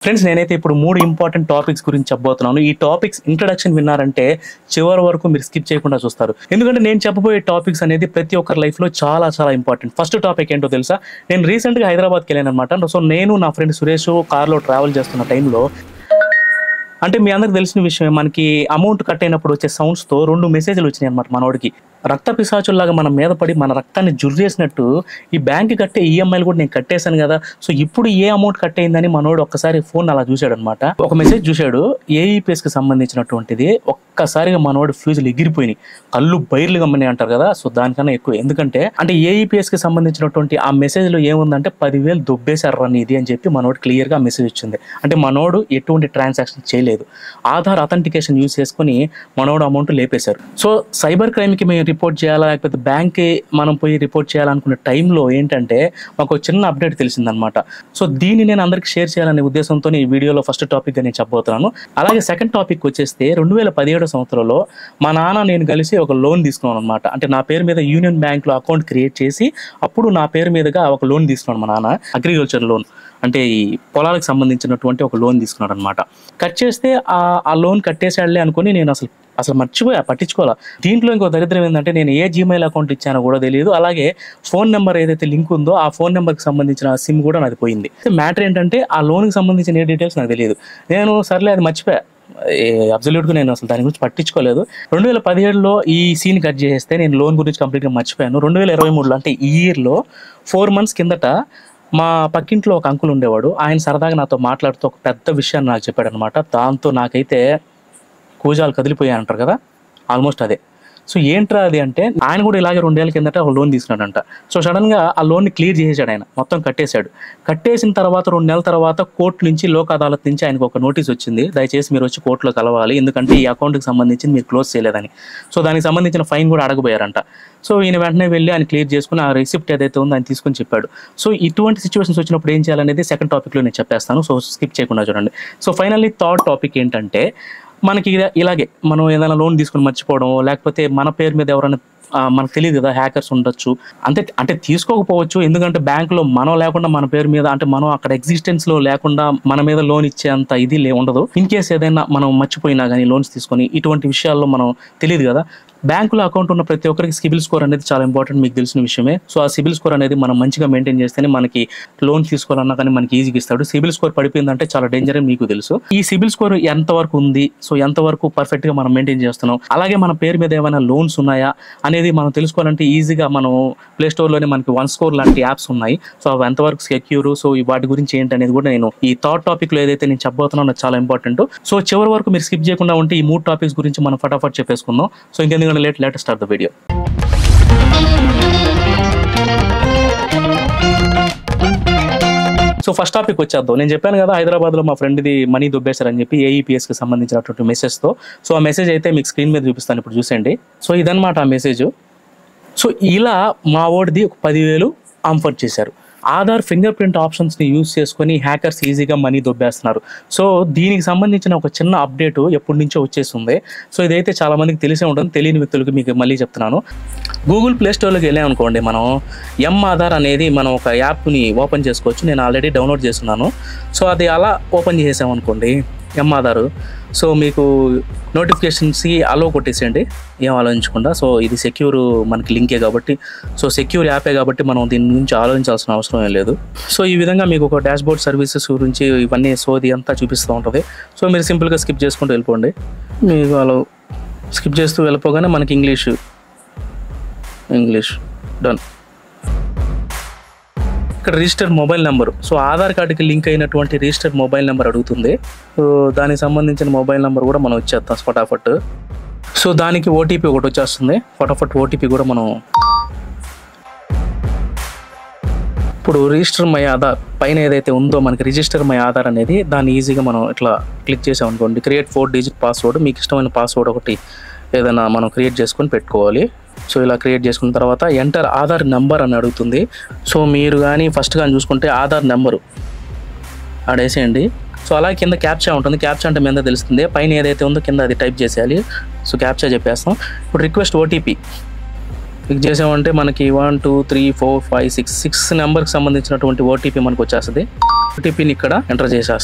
friends నేనైతే ఇప్పుడు మూడు ఇంపార్టెంట్ టాపిక్స్ గురించి చెప్పబోతున్నాను ఈ టాపిక్స్ ఇంట్రడక్షన్ విన్నారంటే చివరి వరకు మీరు స్కిప్ చేయకుండా చూస్తారు ఎందుకంటే నేను చెప్పబోయే టాపిక్స్ అనేది ప్రతి ఒక్కరి లైఫ్ లో చాలా చాలా ఇంపార్టెంట్ ఫస్ట్ టాపిక్ ఏంటో తెలుసా నేను రీసెంట్ గా హైదరాబాద్కి వెళ్ళాను అనమాట సో నేను నా ఫ్రెండ్ సురేష్ కార్లో ట్రావెల్ చేస్తున్న టైంలో అంటే మీ అందరికి తెలిసిన విషయమే మనకి అమౌంట్ కట్ అయినప్పుడు వచ్చే సౌండ్స్ తో రెండు మెసేజ్లు వచ్చినాయి అనమాట మనోడికి రక్త పిశాచుల్లాగా మన మీద పడి మన రక్తాన్ని జుర్రేసినట్టు ఈ బ్యాంక్ కట్టే ఈఎంఐలు కూడా నేను కట్టేశాను కదా సో ఇప్పుడు ఏ అమౌంట్ కట్ అయిందని మనోడు ఒక్కసారి ఫోన్ అలా చూశాడు అనమాట ఒక మెసేజ్ చూశాడు ఏఈపిఎస్ కి సంబంధించినటువంటిది ఒక్కసారిగా మనోడు ఫ్యూజులు ఎగిరిపోయినాయి కళ్ళు బైర్లు గమ్మని అంటారు కదా సో దానికన్నా ఎక్కువ ఎందుకంటే అంటే ఏఈపిఎస్ కి సంబంధించినటువంటి ఆ మెసేజ్ లో ఏముందంటే పదివేలు దొబ్బేశారు రన్ ఇది అని చెప్పి మనోడు క్లియర్ గా మెసేజ్ వచ్చింది అంటే మనోడు ఎటువంటి ట్రాన్సాక్షన్ చేయలేదు ఆధార్ అథెంటికేషన్ యూస్ చేసుకుని మనోడు అమౌంట్ లేపేశారు సో సైబర్ క్రైమ్ కి మేము రిపోర్ట్ చేయాలా లేకపోతే బ్యాంక్ మనం పోయి రిపోర్ట్ చేయాలనుకునే టైంలో ఏంటంటే మాకు ఒక చిన్న అప్డేట్ తెలిసిందనమాట సో దీన్ని నేను అందరికి షేర్ చేయాలనే ఉద్దేశంతో ఈ వీడియోలో ఫస్ట్ టాపిక్ నేను చెప్పబోతున్నాను అలాగే సెకండ్ టాపిక్ వచ్చేస్తే రెండు వేల పదిహేడు సంవత్సరంలో మా నాన్న నేను కలిసి ఒక లోన్ తీసుకున్నాను అనమాట అంటే నా పేరు మీద యూనియన్ బ్యాంక్ లో అకౌంట్ క్రియేట్ చేసి అప్పుడు నా పేరు మీదుగా ఒక లోన్ తీసుకున్నాను మా నాన్న అగ్రికల్చర్ లోన్ అంటే ఈ పొలాలకు సంబంధించినటువంటి ఒక లోన్ తీసుకున్నాడు అనమాట కట్ చేస్తే ఆ ఆ లోన్ కట్టేసాడులే అనుకుని నేను అసలు అసలు మర్చిపోయా పట్టించుకోవాలా దీంట్లో ఇంకో దరిద్రం ఏంటంటే నేను ఏ జీమెయిల్ అకౌంట్ ఇచ్చానో కూడా తెలియదు అలాగే ఫోన్ నెంబర్ ఏదైతే లింక్ ఉందో ఆ ఫోన్ నెంబర్కి సంబంధించిన సిమ్ కూడా నాది పోయింది మ్యాటర్ ఏంటంటే ఆ లోన్కి సంబంధించిన ఏ డీటెయిల్స్ నాకు తెలియదు నేను సర్లే అది మర్చిపోయా అబ్జల్యూట్గా నేను అసలు దాని గురించి పట్టించుకోలేదు రెండు వేల పదిహేడులో ఈ సీన్ కట్ చేస్తే నేను లోన్ గురించి కంప్లీట్గా మర్చిపోయాను రెండు వేల ఇరవై మూడులో అంటే ఈ ఇయర్లో ఫోర్ మంత్స్ కిందట మా పక్కింట్లో ఒక అంకుల్ ఉండేవాడు ఆయన సరదాగా నాతో మాట్లాడుతూ ఒక పెద్ద విషయాన్ని నాకు చెప్పాడు అనమాట దాంతో నాకైతే కూజాలు కదిలిపోయాయి అంటారు కదా ఆల్మోస్ట్ అదే సో ఏంట్రా అది అంటే ఆయన కూడా ఇలాగే రెండేళ్ల కిందట ఒక లోన్ తీసుకున్నాడంట సో సడన్ గా ఆ లోన్ ని క్లియర్ చేసేసాడు ఆయన మొత్తం కట్టేశాడు కట్టేసిన తర్వాత రెండు నెలల తర్వాత కోర్టు నుంచి లోక్ అదాలత్ నుంచి ఆయనకు ఒక నోటీస్ వచ్చింది దయచేసి మీరు వచ్చి కోర్టులో కలవాలి ఎందుకంటే ఈ అకౌంట్ కి సంబంధించి మీరు క్లోజ్ చేయలేదని సో దానికి సంబంధించిన ఫైన్ కూడా అడగబోయారంట సో ఈయన వెంటనే వెళ్ళి ఆయన క్లియర్ చేసుకుని ఆ రిసిప్ట్ ఏదైతే ఉందో ఆయన తీసుకొని చెప్పాడు సో ఇటువంటి సిచ్యువేషన్స్ వచ్చినప్పుడు ఏం చేయాలనేది సెకండ్ టాపిక్లో నేను చెప్పేస్తాను సో స్కిప్ చేయకుండా చూడండి సో ఫైనల్లీ థర్డ్ టాపిక్ ఏంటంటే మనకి ఇలా- ఇలాగే మనం ఏదైనా లోన్ తీసుకుని మర్చిపోవడం లేకపోతే మన పేరు మీద ఎవరైనా ఆ, మనకు తెలియదు కదా హ్యాకర్స్ ఉండొచ్చు అంతే అంటే తీసుకోకపోవచ్చు ఎందుకంటే బ్యాంకులో మనం లేకుండా మన పేరు మీద అంటే మనం అక్కడ ఎగ్జిస్టెన్స్ లో లేకుండా మన మీద లోన్ ఇచ్చేంత ఇది లే ఉండదు ఇన్ కేస్ ఏదైనా మనం మర్చిపోయినా కానీ లోన్స్ తీసుకొని ఇటువంటి విషయాల్లో మనం తెలియదు కదా బ్యాంకులో అకౌంట్ ఉన్న ప్రతి ఒక్కరికి సిబిల్ స్కోర్ అనేది చాలా ఇంపార్టెంట్ మీకు తెలిసిన విషయమే సో ఆ సిబిల్ స్కోర్ అనేది మనం మంచిగా మెయింటైన్ చేస్తేనే మనకి లోన్ తీసుకోవాలన్నా కానీ మనకి ఈజీగా ఇస్తాడు సిబిల్ స్కోర్ పడిపోయిందంటే చాలా డేంజర్ అని మీకు తెలుసు ఈ సిబిల్ స్కోర్ ఎంత వరకు ఉంది సో ఎంత వరకు పర్ఫెక్ట్ గా మనం మెయింటైన్ చేస్తున్నాం అలాగే మన పేరు మీద ఏమైనా లోన్స్ ఉన్నాయా అనేది మనం తెలుసుకోవాలంటే ఈజీగా మనం ప్లే స్టోర్ లోనే మనకి వన్ స్కోర్ లాంటి యాప్స్ ఉన్నాయి సో అవి ఎంతవరకు సెక్యూర్ సో ఈ వాటి గురించి ఏంటి అనేది కూడా నేను ఈ థర్డ్ టాపిక్ లో ఏదైతే నేను చెప్పబోతున్నానో అది చాలా ఇంపార్టెంట్ సో చివరి వరకు మీరు స్కిప్ చేయకుండా ఉంటే ఈ మూడు టాపిక్స్ గురించి మనం ఫటాఫట్ చెప్పేసుకుందాం సో ఇంకెందుకంటే late late start the video so first topic వచ్చేద్దాం నేను చెప్పాను కదా హైదరాబాద్ లో మా ఫ్రెండ్ ది మనీ దుబ్బేశారని చెప్పి ఏఈపిఎస్ కి సంబంధించినటువంటి మెసేజ్ తో సో ఆ మెసేజ్ అయితే మీకు స్క్రీన్ మీద చూపిస్తాను ఇప్పుడు చూసండి సో ఇదన్నమాట ఆ మెసేజ్ సో ఇలా మా ఓడిది ఒక పదివేలు ఆంఫర్ చేశారు ఆధార్ ఫింగర్ ప్రింట్ ఆప్షన్స్ని యూజ్ చేసుకొని హ్యాకర్స్ ఈజీగా మనీ దొబ్బేస్తున్నారు సో దీనికి సంబంధించిన ఒక చిన్న అప్డేట్ ఎప్పటి నుంచో వచ్చేస్తుంది సో ఇదైతే చాలా మందికి తెలిసే ఉంటుంది తెలియని వ్యక్తులకు మీకు మళ్ళీ చెప్తున్నాను గూగుల్ ప్లే స్టోర్లోకి వెళ్ళామనుకోండి మనం ఎం ఆధార్ అనేది మనం ఒక యాప్ని ఓపెన్ చేసుకోవచ్చు నేను ఆల్రెడీ డౌన్లోడ్ చేస్తున్నాను సో అది అలా ఓపెన్ చేసామనుకోండి ఎం ఆధార్ సో మీకు నోటిఫికేషన్స్కి అలో కొట్టేసేయండి ఏం ఆలోచించకుండా సో ఇది సెక్యూర్ మనకి లింకే కాబట్టి సో సెక్యూర్ యాపే కాబట్టి మనం దీని గురించి ఆలోచించాల్సిన అవసరం ఏం లేదు సో ఈ విధంగా మీకు ఒక డాష్ బోర్డ్ సర్వీసెస్ గురించి ఇవన్నీ సోది అంతా చూపిస్తూ ఉంటుంది సో మీరు సింపుల్గా స్కిప్ చేసుకుంటూ వెళ్ళిపోండి మీకు అలా స్కిప్ చేస్తూ వెళ్ళిపోగానే మనకి ఇంగ్లీష్ ఇంగ్లీష్ డన్ ఇక్కడ register mobile number so Aadhaar కార్డుకి లింక్ అయినటువంటి రిజిస్టర్ మొబైల్ నెంబర్ అడుగుతుంది సో దానికి సంబంధించిన మొబైల్ నెంబర్ కూడా మనం ఇచ్చేస్తాం ఫటాఫట్ సో దానికి ఓటీపీ ఒకటి వచ్చేస్తుంది ఫటాఫట్ ఓటీపీ కూడా మనం ఇప్పుడు రిజిస్టర్ మై ఆధార్ పైన ఏదైతే ఉందో మనకి రిజిస్టర్ మై ఆధార్ అనేది దాన్ని ఈజీగా మనం ఇట్లా క్లిక్ చేసాం అనుకోండి క్రియేట్ ఫోర్ డిజిట్ పాస్వర్డ్ మీకు ఇష్టమైన పాస్వర్డ్ ఒకటి ఏదైనా మనం క్రియేట్ చేసుకొని పెట్టుకోవాలి సో ఇలా క్రియేట్ చేసుకున్న తర్వాత ఎంటర్ ఆధార్ నెంబర్ అని అడుగుతుంది సో మీరు కానీ ఫస్ట్ కానీ చూసుకుంటే ఆధార్ నెంబరు ఆడేసేయండి సో అలా కింద క్యాప్చా ఉంటుంది క్యాప్చా అంటే మీద తెలుస్తుంది పైన ఏదైతే ఉందో కింద అది టైప్ చేసేయాలి సో క్యాప్చా చెప్పేస్తాం ఇప్పుడు రిక్వెస్ట్ ఓటీపీ క్లిక్ చేసామంటే మనకి one two three four five six six నెంబర్కి సంబంధించినటువంటి ఓటీపీ మనకు వచ్చేస్తుంది ఓటీపీని ఇక్కడ ఎంటర్ చేసేస్తాం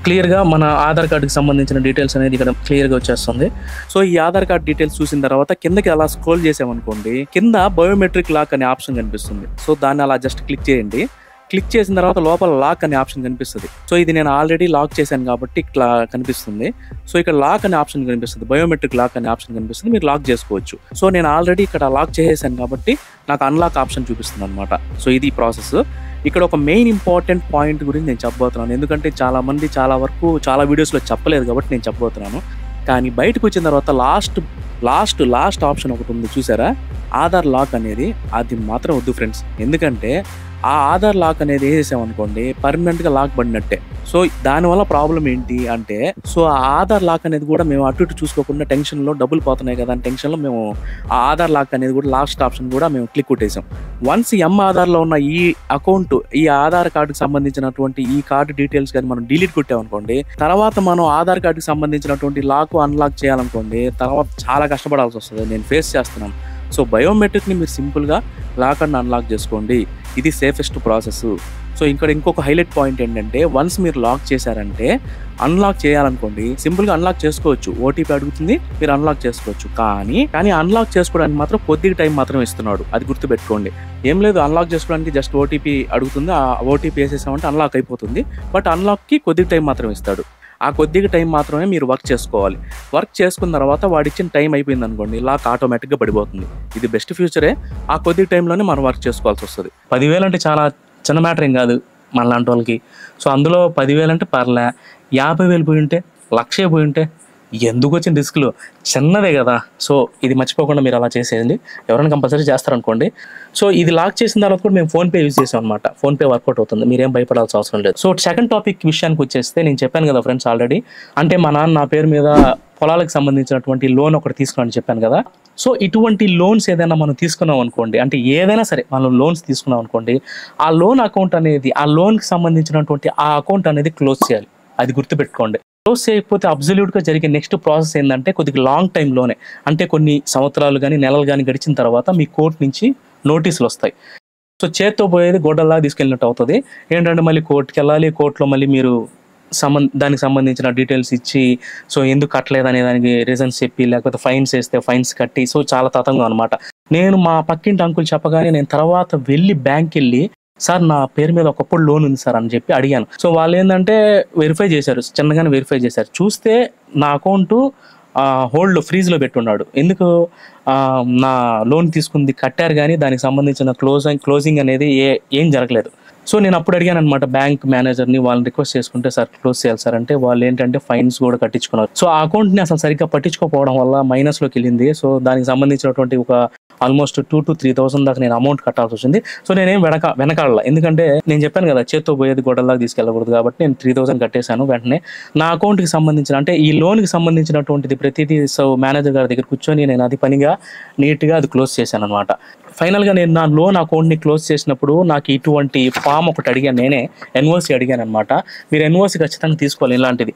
క్లియర్గా మన ఆధార్ కార్డుకి సంబంధించిన డీటెయిల్స్ అనేది ఇక్కడ క్లియర్గా వచ్చేస్తుంది సో ఈ ఆధార్ కార్డ్ డీటెయిల్స్ చూసిన తర్వాత కిందకి అలా స్క్రోల్ చేసామనుకోండి కింద బయోమెట్రిక్ లాక్ అనే ఆప్షన్ కనిపిస్తుంది సో దాన్ని అలా జస్ట్ క్లిక్ చేయండి క్లిక్ చేసిన తర్వాత లోపల లాక్ అనే ఆప్షన్ కనిపిస్తుంది సో ఇది నేను ఆల్రెడీ లాక్ చేశాను కాబట్టి ఇట్లా కనిపిస్తుంది సో ఇక్కడ లాక్ అనే ఆప్షన్ కనిపిస్తుంది బయోమెట్రిక్ లాక్ అనే ఆప్షన్ కనిపిస్తుంది మీరు లాక్ చేసుకోవచ్చు సో నేను ఆల్రెడీ ఇక్కడ లాక్ చేసేసాను కాబట్టి నాకు అన్లాక్ ఆప్షన్ చూపిస్తుంది అనమాట సో ఇది ప్రాసెస్ ఇక్కడ ఒక మెయిన్ ఇంపార్టెంట్ పాయింట్ గురించి నేను చెప్పబోతున్నాను ఎందుకంటే చాలా మంది చాలా వరకు చాలా వీడియోస్లో చెప్పలేదు కాబట్టి నేను చెప్పబోతున్నాను కానీ బయటకు వచ్చిన తర్వాత లాస్ట్ లాస్ట్ లాస్ట్ ఆప్షన్ ఒకటి ఉంది చూసారా ఆధార్ లాక్ అనేది అది మాత్రం వద్దు ఫ్రెండ్స్ ఎందుకంటే ఆ ఆధార్ లాక్ అనేది వేసేసామనుకోండి పర్మనెంట్గా లాక్ పడినట్టే సో దానివల్ల ప్రాబ్లం ఏంటి అంటే సో ఆ ఆధార్ లాక్ అనేది కూడా మేము అటు ఇటు చూసుకోకుండా టెన్షన్లో డబ్బులు పోతున్నాయి కదా అని టెన్షన్లో మేము ఆ ఆధార్ లాక్ అనేది కూడా లాస్ట్ ఆప్షన్ కూడా మేము క్లిక్ కొట్టేసాం వన్స్ ఎం ఆధార్లో ఉన్న ఈ అకౌంట్ ఈ ఆధార్ కార్డుకి సంబంధించినటువంటి ఈ కార్డు డీటెయిల్స్ కానీ మనం డిలీట్ కొట్టామనుకోండి తర్వాత మనం ఆధార్ కార్డుకి సంబంధించినటువంటి లాక్ అన్లాక్ చేయాలనుకోండి తర్వాత చాలా కష్టపడాల్సి వస్తుంది నేను ఫేస్ చేస్తున్నాను సో బయోమెట్రిక్ని మీరు సింపుల్గా లాక్ అండ్ అన్లాక్ చేసుకోండి ఇది సేఫెస్ట్ ప్రాసెస్ సో ఇక్కడ ఇంకొక హైలైట్ పాయింట్ ఏంటంటే వన్స్ మీరు లాక్ చేశారంటే అన్లాక్ చేయాలనుకోండి సింపుల్గా అన్లాక్ చేసుకోవచ్చు ఓటీపీ అడుగుతుంది మీరు అన్లాక్ చేసుకోవచ్చు కానీ కానీ అన్లాక్ చేసుకోవడానికి మాత్రం కొద్దిగా టైం మాత్రం ఇస్తున్నాడు అది గుర్తుపెట్టుకోండి ఏం లేదు అన్లాక్ చేసుకోవడానికి జస్ట్ ఓటీపీ అడుగుతుంది ఆ ఓటీపీ వేసేసామంటే అన్లాక్ అయిపోతుంది బట్ అన్లాక్కి కొద్దిగా టైం మాత్రం ఇస్తాడు ఆ కొద్దిగా టైం మాత్రమే మీరు వర్క్ చేసుకోవాలి వర్క్ చేసుకున్న తర్వాత వాడు ఇచ్చిన టైం అయిపోయింది అనుకోండి లాక్ ఆటోమేటిక్గా పడిపోతుంది ఇది బెస్ట్ ఫ్యూచరే ఆ కొద్ది టైంలోనే మనం వర్క్ చేసుకోవాల్సి వస్తుంది పదివేలు అంటే చాలా చిన్న మ్యాటర్ ఏం కాదు మనలాంటి వాళ్ళకి సో అందులో పదివేలు అంటే పర్లే యాభై వేలు పోయి ఉంటే లక్షే పోయి ఉంటే ఎందుకు వచ్చిన రిస్క్లు చిన్నదే కదా సో ఇది మర్చిపోకుండా మీరు అలా చేసేయండి ఎవరైనా కంపల్సరీ చేస్తారనుకోండి సో ఇది లాక్ చేసిన తర్వాత కూడా మేము ఫోన్పే యూజ్ చేసాం అనమాట ఫోన్పే వర్కౌట్ అవుతుంది మీరేం భయపడాల్సిన అవసరం లేదు సో సెకండ్ టాపిక్ విషయానికి వచ్చేస్తే నేను చెప్పాను కదా ఫ్రెండ్స్ ఆల్రెడీ అంటే మా నాన్న నా పేరు మీద పొలాలకు సంబంధించినటువంటి లోన్ ఒకటి తీసుకున్నాను చెప్పాను కదా సో ఇటువంటి లోన్స్ ఏదైనా మనం తీసుకున్నాం అనుకోండి అంటే ఏదైనా సరే మనం లోన్స్ తీసుకున్నాం అనుకోండి ఆ లోన్ అకౌంట్ అనేది ఆ లోన్కి సంబంధించినటువంటి ఆ అకౌంట్ అనేది క్లోజ్ చేయాలి అది గుర్తుపెట్టుకోండి క్లోజ్ చేయకపోతే అబ్జల్యూట్గా జరిగే నెక్స్ట్ ప్రాసెస్ ఏంటంటే కొద్దిగా లాంగ్ టైంలోనే అంటే కొన్ని సంవత్సరాలు కానీ నెలలు కానీ గడిచిన తర్వాత మీ కోర్టు నుంచి నోటీసులు వస్తాయి సో చేత్తో పోయేది గొడ్డల్లా తీసుకెళ్ళినట్టు అవుతుంది ఏంటంటే మళ్ళీ కోర్టుకి వెళ్ళాలి కోర్టులో మళ్ళీ మీరు సంబంధ దానికి సంబంధించిన డీటెయిల్స్ ఇచ్చి సో ఎందుకు కట్టలేదు అనే దానికి రీజన్స్ చెప్పి లేకపోతే ఫైన్స్ వేస్తే ఫైన్స్ కట్టి సో చాలా తతంగం అనమాట నేను మా పక్కింటి అంకుల్ చెప్పగానే నేను తర్వాత వెళ్ళి బ్యాంక్ వెళ్ళి సార్ నా పేరు మీద ఒకప్పుడు లోన్ ఉంది సార్ అని చెప్పి అడిగాను సో వాళ్ళు ఏంటంటే వెరిఫై చేశారు చిన్నగానే వెరిఫై చేశారు చూస్తే నా అకౌంట్ హోల్డ్ ఫ్రీజ్లో పెట్టున్నాడు ఎందుకు ఆ, నా లోన్ తీసుకుంది కట్టారు కానీ దానికి సంబంధించిన క్లోజింగ్ క్లోజింగ్ అనేది ఏ ఏం జరగలేదు సో నేను అప్పుడు అడిగాను అనమాట బ్యాంక్ మేనేజర్ని వాళ్ళని రిక్వెస్ట్ చేసుకుంటే సార్ క్లోజ్ చేయాలి సార్ అంటే వాళ్ళు ఏంటంటే ఫైన్స్ కూడా కట్టించుకున్నారు సో ఆ అకౌంట్ని అసలు సరిగ్గా పట్టించుకోకపోవడం వల్ల మైనస్లోకి వెళ్ళింది సో దానికి సంబంధించినటువంటి ఒక almost two to three thousand దాకా నేను అమౌంట్ కట్టాల్సి వచ్చింది సో నేనేం వెనక వెనకాడల ఎందుకంటే నేను చెప్పాను కదా చేత్తో పోయేది గొడవలాగా తీసుకెళ్ళకూడదు కాబట్టి నేను త్రీ థౌసండ్ కట్టేశాను వెంటనే నా అకౌంట్కి సంబంధించిన అంటే ఈ లోన్కి సంబంధించినటువంటిది ప్రతిదీ సో మేనేజర్ గారి దగ్గర కూర్చొని నేను అది పనిగా నీట్గా అది క్లోజ్ చేశాను అనమాట ఫైనల్గా నేను నా లోన్ అకౌంట్ని క్లోజ్ చేసినప్పుడు నాకు ఇటువంటి ఫామ్ ఒకటి అడిగాను నేనే ఎన్ఓసి అడిగాను అనమాట మీరు ఎన్ఓసి ఖచ్చితంగా తీసుకోవాలి ఇలాంటిది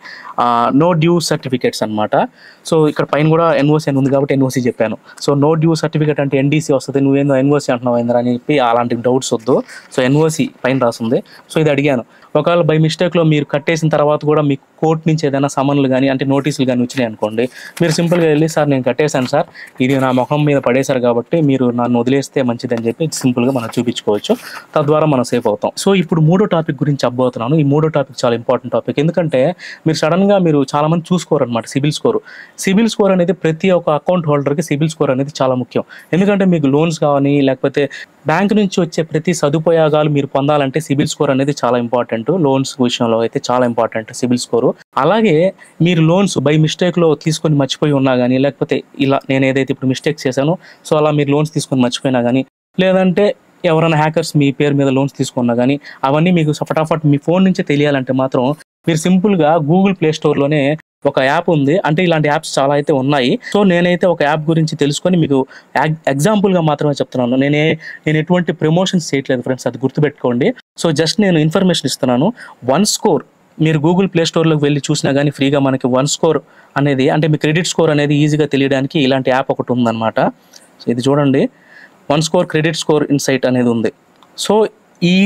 నో డ్యూ సర్టిఫికేట్స్ అనమాట సో ఇక్కడ పైన కూడా ఎన్ఓసి అని ఉంది కాబట్టి ఎన్ఓసి చెప్పాను సో నో డ్యూ సర్టిఫికేట్ అంటే ఎన్డీసీ వస్తుంది నువ్వేందో ఎన్ఓసి అంటున్నావు ఏంద్రా అని చెప్పి అలాంటి డౌట్స్ వద్దు సో ఎన్ఓసి పైన రాస్తుంది సో ఇది అడిగాను ఒకవేళ బై మిస్టేక్లో మీరు కట్టేసిన తర్వాత కూడా మీకు కోర్టు నుంచి ఏదైనా సమన్లు కానీ అంటే నోటీసులు కానీ వచ్చినాయి అనుకోండి మీరు సింపుల్గా వెళ్ళి సార్ నేను కట్టేశాను సార్ ఇది నా ముఖం మీద పడేశారు కాబట్టి మీరు నన్ను వదిలేస్తే మంచిదని చెప్పి సింపుల్గా మనం చూపించుకోవచ్చు తద్వారా మనం సేఫ్ అవుతాం సో ఇప్పుడు మూడో టాపిక్ గురించి చెప్పబోతున్నాను ఈ మూడో టాపిక్ చాలా ఇంపార్టెంట్ టాపిక్ ఎందుకంటే మీరు సడన్గా మీరు చాలా మంది చూసుకోరు అనమాట సిబిల్ స్కోర్ సిబిల్ స్కోర్ అనేది ప్రతి ఒక్క అకౌంట్ హోల్డర్కి సిబిల్ స్కోర్ అనేది చాలా ముఖ్యం ఎందుకంటే మీకు లోన్స్ కానీ లేకపోతే బ్యాంక్ నుంచి వచ్చే ప్రతి సదుపాయాలు మీరు పొందాలంటే సిబిల్ స్కోర్ అనేది చాలా ఇంపార్టెంట్ లోన్స్ విషయంలో అయితే చాలా ఇంపార్టెంట్ సిబిల్ స్కోర్ అలాగే మీరు లోన్స్ బై మిస్టేక్లో తీసుకొని మర్చిపోయి ఉన్నా కానీ లేకపోతే ఇలా నేను ఏదైతే ఇప్పుడు మిస్టేక్ చేశానో సో అలా మీరు లోన్స్ తీసుకొని మర్చిపోయినా కానీ లేదంటే ఎవరైనా హ్యాకర్స్ మీ పేరు మీద లోన్స్ తీసుకున్నా కానీ అవన్నీ మీకు ఫటాఫట్ మీ ఫోన్ నుంచే తెలియాలంటే మాత్రం మీరు సింపుల్గా గూగుల్ ప్లే స్టోర్లోనే ఒక యాప్ ఉంది అంటే ఇలాంటి యాప్స్ చాలా అయితే ఉన్నాయి సో నేనైతే ఒక యాప్ గురించి తెలుసుకొని మీకు ఎగ్జాంపుల్గా మాత్రమే చెప్తున్నాను నేనే నేను ఎటువంటి ప్రమోషన్స్ చేయట్లేదు ఫ్రెండ్స్ అది గుర్తుపెట్టుకోండి సో జస్ట్ నేను ఇన్ఫర్మేషన్ ఇస్తున్నాను వన్ స్కోర్ మీరు గూగుల్ ప్లే స్టోర్లోకి వెళ్ళి చూసినా కానీ ఫ్రీగా మనకి వన్ స్కోర్ అనేది అంటే మీ క్రెడిట్ స్కోర్ అనేది ఈజీగా తెలియడానికి ఇలాంటి యాప్ ఒకటి ఉందన్నమాట సో ఇది చూడండి one score credit score insight అనేది ఉంది సో ఈ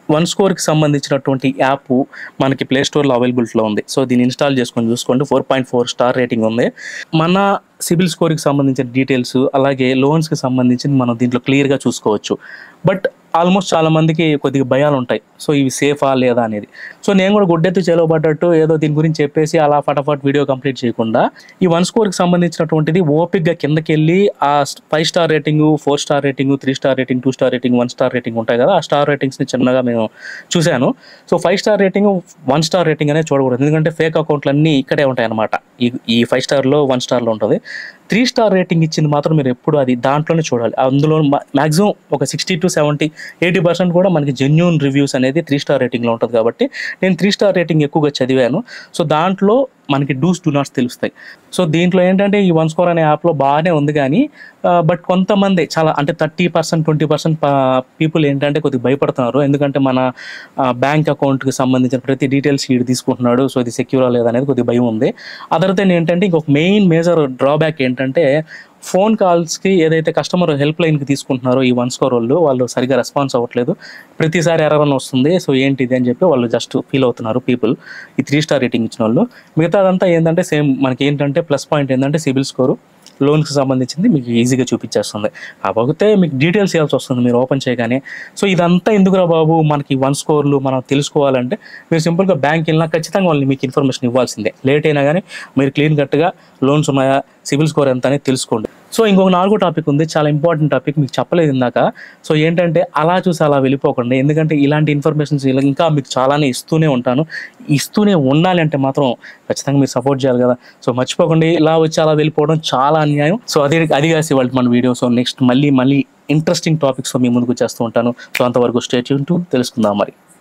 వన్ స్కోర్కి సంబంధించినటువంటి యాప్ మనకి ప్లే స్టోర్లో అవైలబిలిటీలో ఉంది సో దీన్ని ఇన్స్టాల్ చేసుకొని చూసుకోండి four point four star rating ఉంది మన సిబిల్ స్కోర్కి సంబంధించిన డీటెయిల్స్ అలాగే లోన్స్కి సంబంధించి మనం దీంట్లో క్లియర్గా చూసుకోవచ్చు బట్ ఆల్మోస్ట్ చాలా మందికి కొద్దిగా భయాలు ఉంటాయి సో ఇవి సేఫా లేదా అనేది సో నేను కూడా గుడ్డెత్తు చెలవబడ్డట్టు ఏదో దీని గురించి చెప్పేసి అలా ఫటాఫట్ వీడియో కంప్లీట్ చేయకుండా ఈ వన్ స్కోర్కి సంబంధించినటువంటిది ఓపిక్గా కిందకి వెళ్ళి ఆ five star rating four star rating three star rating two star rating one star rating ఉంటాయి కదా ఆ స్టార్ రేటింగ్స్ని చిన్నగా మేము చూశాను so five star rating one star rating అనేది చూడకూడదు ఎందుకంటే ఫేక్ అకౌంట్లు అన్నీ ఇక్కడే ఉంటాయి అనమాట ఈ ఈ ఫైవ్ స్టార్లో వన్ స్టార్లో ఉంటుంది త్రీ స్టార్ రేటింగ్ ఇచ్చింది మాత్రం మీరు ఎప్పుడు అది దాంట్లోనే చూడాలి అందులో మాక్సిమం ఒక sixty to seventy eighty percent కూడా మనకి జెన్యున్ రివ్యూస్ అనేది త్రీ స్టార్ రేటింగ్లో ఉంటుంది కాబట్టి నేను త్రీ స్టార్ రేటింగ్ ఎక్కువగా చదివాను సో దాంట్లో మనకి డూస్ డు నాట్స్ తెలుస్తాయి సో దీంట్లో ఏంటంటే ఈ వన్ స్కోర్ అనే యాప్లో బాగానే ఉంది కానీ బట్ కొంతమంది చాలా అంటే thirty percent twenty percent people ఏంటంటే కొద్దిగా భయపడుతున్నారు ఎందుకంటే మన బ్యాంక్ అకౌంట్కి సంబంధించిన ప్రతి డీటెయిల్స్ వీడు తీసుకుంటున్నాడు సో ఇది సెక్యూరా లేదనేది కొద్దిగా భయం ఉంది అదర్ దెన్ ఏంటంటే ఇంకొక మెయిన్ మేజర్ డ్రాబ్యాక్ ఏంటంటే ఫోన్ కాల్స్కి ఏదైతే కస్టమర్ హెల్ప్ లైన్కి తీసుకుంటున్నారో ఈ వన్ స్కోర్ వాళ్ళు వాళ్ళు సరిగా రెస్పాన్స్ అవ్వట్లేదు ప్రతిసారి ఎర్రర్ అని వస్తుంది సో ఏంటిది అని చెప్పి వాళ్ళు జస్ట్ ఫీల్ అవుతున్నారు పీపుల్ ఈ త్రీ స్టార్ రేటింగ్ ఇచ్చిన వాళ్ళు మిగతాదంతా ఏంటంటే సేమ్ మనకి ఏంటంటే ప్లస్ పాయింట్ ఏంటంటే సిబిల్ స్కోరు లోన్కి సంబంధించింది మీకు ఈజీగా చూపించేస్తుంది కాకపోతే మీకు డీటెయిల్స్ ఇవ్వాల్సి వస్తుంది మీరు ఓపెన్ చేయగానే సో ఇదంతా ఎందుకురా బాబు మనకి వన్ స్కోర్లు మనం తెలుసుకోవాలంటే మీరు సింపుల్గా బ్యాంక్ వెళ్ళినా ఖచ్చితంగా వాళ్ళని మీకు ఇన్ఫర్మేషన్ ఇవ్వాల్సిందే లేట్ అయినా కానీ మీరు క్లీన్ కట్గా లోన్స్ ఉన్నాయా సిబిల్ స్కోర్ ఎంత అనేది తెలుసుకోండి సో ఇంకొక నాలుగో టాపిక్ ఉంది చాలా ఇంపార్టెంట్ టాపిక్ మీకు చెప్పలేదు ఇందాక సో ఏంటంటే అలా చూసి అలా వెళ్ళిపోకండి ఎందుకంటే ఇలాంటి ఇన్ఫర్మేషన్స్ ఇంకా మీకు చాలానే ఇస్తూనే ఉంటాను ఇస్తూనే ఉండాలి అంటే మాత్రం ఖచ్చితంగా మీరు సపోర్ట్ చేయాలి కదా సో మర్చిపోకండి ఇలా వచ్చి అలా వెళ్ళిపోవడం చాలా అన్యాయం సో అది అది కాసి వాళ్ళు మన వీడియో సో నెక్స్ట్ మళ్ళీ మళ్ళీ ఇంట్రెస్టింగ్ టాపిక్స్ మీ ముందుకు చేస్తూ ఉంటాను సో అంతవరకు స్టేట్ టు తెలుసుకుందాం మరి